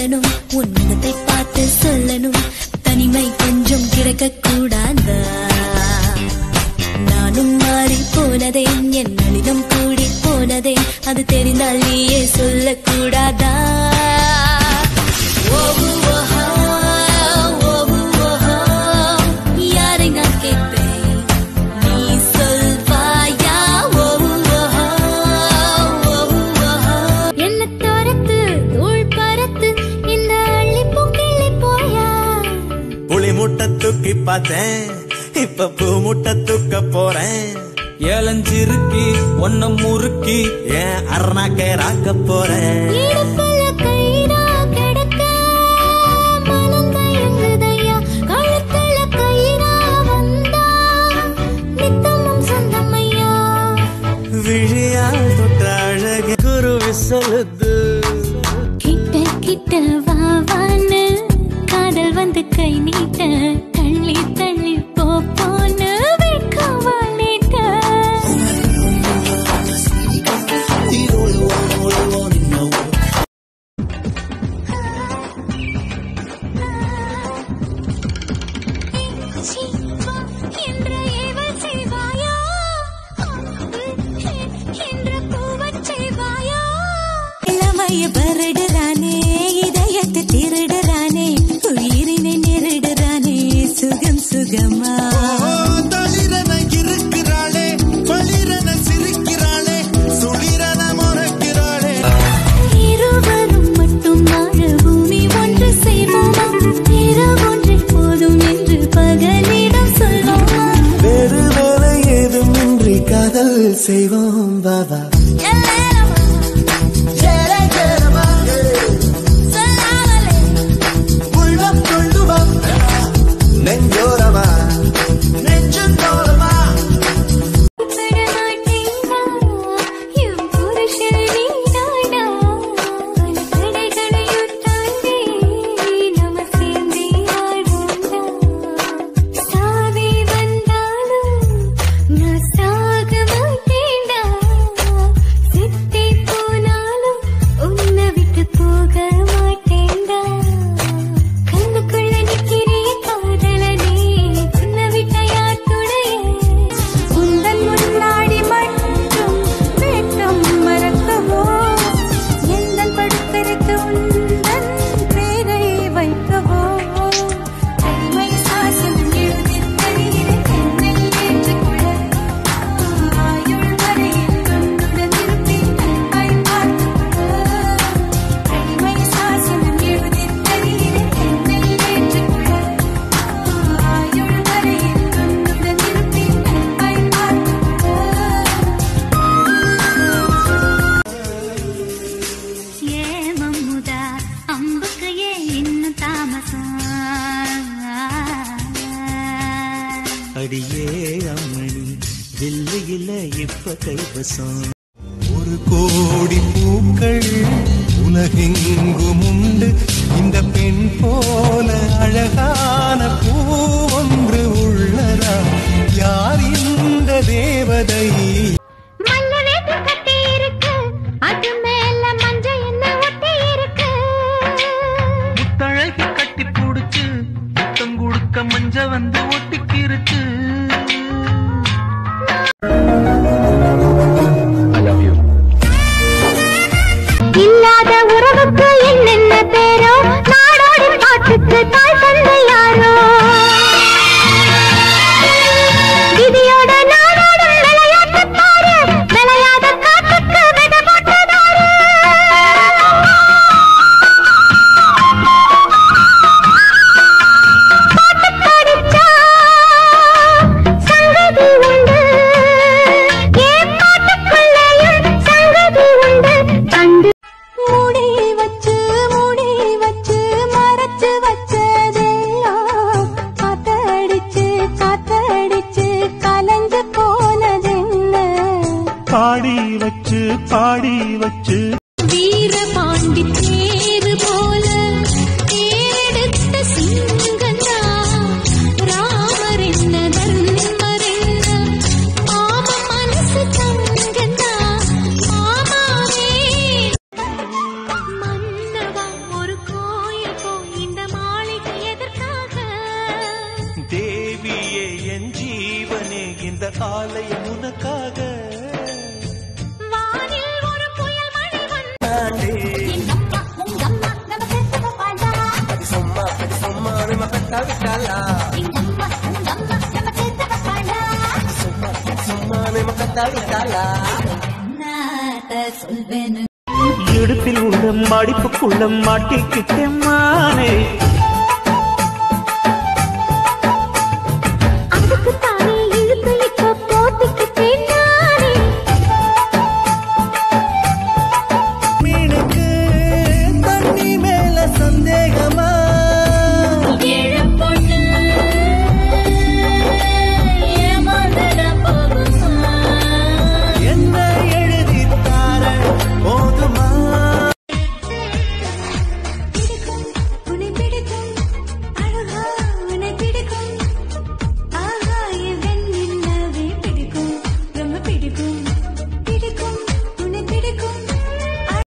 சொல்லணும் உன்னதத்தை பார்த்து சொல்லணும் தனிமை கொஞ்சம் கிடைக்க கூடாதா நானும் மாறி போனதே என் நளினம் கூடி போனதே அது தெரிந்தால் நீயே சொல்லக்கூடாதா ஓஹு ஓஹோ, ஓஹு ஓஹோ, யாரை நான் கேட்பேன் நீ சொல்வாயா ஓஹு ஓஹோ, ஓஹு ஓஹோ. என்ன துரத்து தூள் பறத்து இந்த அள்ளி பூக்கிள்ளி போயா புளி முட்டை தூக்கி பார்த்தேன் இப்ப பூ முட்டை தூக்க போறேன் ஏலஞ்சிருக்கி ஒன்ன முறுக்கி ஏன் அருணாக்கேராக்க போறேன் இடுப்புல கயிறா கிடக்க மனம் தயங்குதையா கழுத்துல கயிறா வந்தா நித்தமும் சொந்தமையா விழியா தொட்ட அழக குரு விசலுது கிட்ட கிட்ட வா வான்னு காதல் வந்து கை நீட்ட தள்ளி தள்ளி போ போன்னு வெட்கமா நீட்ட என்ற ஏவல் செய்வாயா என்ற பூவச் செய்வாயா இளமைய பரடுறானே இதயத்தை திருடுறானே உயிரினை நெருடுறானே சுகம் சுகமா தளிரன இருக்கிறாளே பளிரன சிரிக்கிறாளே சுளிரன முறைக்கிறாளே இருவரும் மட்டும் வாழ பூமி ஒன்று செய்வோமா இரவொன்றை போதும் என்று பகலிடம் சொல்வோமா வேறு வேலை ஏதுமின்றி காதல் செய்வோம் பாபா உள்ளம் கொள்ளுமா நெஞ்சோரமா நெஞ்சம் தோரமா விடமாட்டேனா, என் புருஷன் நீதானா? பல தடைகளையும் தாண்டி நம்ம சேர்ந்தே வாழ்வோம்டா. சாவே வந்தாலும் நான் சாக மாட்டேன்டா. செத்தே போனாலும் உன்னை விட்டு போக மாட்டேன்டா. கண்ணுக்குள்ள நிக்கிறேன் காதலனே, உன்னை விட்டா யார் துணையே? உந்தன் முன்னாடி மட்டும் வேட்டம் மறக்கவோ எந்தன் படுக்கருக்கு உந்தன் பேரை வைக்கவோ தனிமை சாசம் எழுதி தருகிறேன் என்னை ஏற்றுக்கொள்ள ஆயுள் வரையில் உன்னுடன் இருப்பேன் அன்பாய் பார்த்துக்கொள்ள தனிமை சாசனம் எழுதி தருகிறேன் என்னை ஏற்றுக்கொள்ள ஆயுள் வரையில் உன்னுடன் இருப்பேன் அன்பாய் பார்த்துக்கொள்ள ஏ மம்முதா அம்புக்கு ஏ இன்னும் தாமசம் அடியே அம்மணி வில்லையில இப்ப கைவசம் ஒரு கோடி பூக்கள் உலகெங்கும் உண்டு இந்த பெண் போல அழகான பூ ஒன்று உள்ளதா யார் இந்த தேவதை மல்ல வேட்டு கட்டி இருக்கு அது மேல மஞ்ச என்ன ஒட்டி இருக்கு முத்தழகி கட்டி புடிச்சு முத்தம் கொடுக்க மஞ்ச வந்து ஒட்டிக்கிருச்சு இல்லாத உறவுக்கு என்னென்ன பேரோ நாடோடி பாட்டுக்கு தாய் தந்தை யாரோ விதியோட நாடோடும் விளையாட்டு பாரு விளையாத காட்டுக்கு வித போட்டதாரு பாட்டு படிச்சா ஆலயம் உனக்காக வானில் ஒரு புயல் மழை வந்து எங்க அம்மா உங்க அம்மா நம்ம பெத்தவ பாண்டா சும்மா சும்மா நம்ம பெத்தா விட்டாளா எங்க அம்மா உங்க அம்மா நம்ம பெத்தவ பாண்டா சும்மா சும்மா நம்ம பெத்தா விட்டாளா என்னத்த சொல்வேன்னு இடுப்பில் உள்ள மடிப்புக்குள்ள மாட்டிக்கிட்டேன் மானே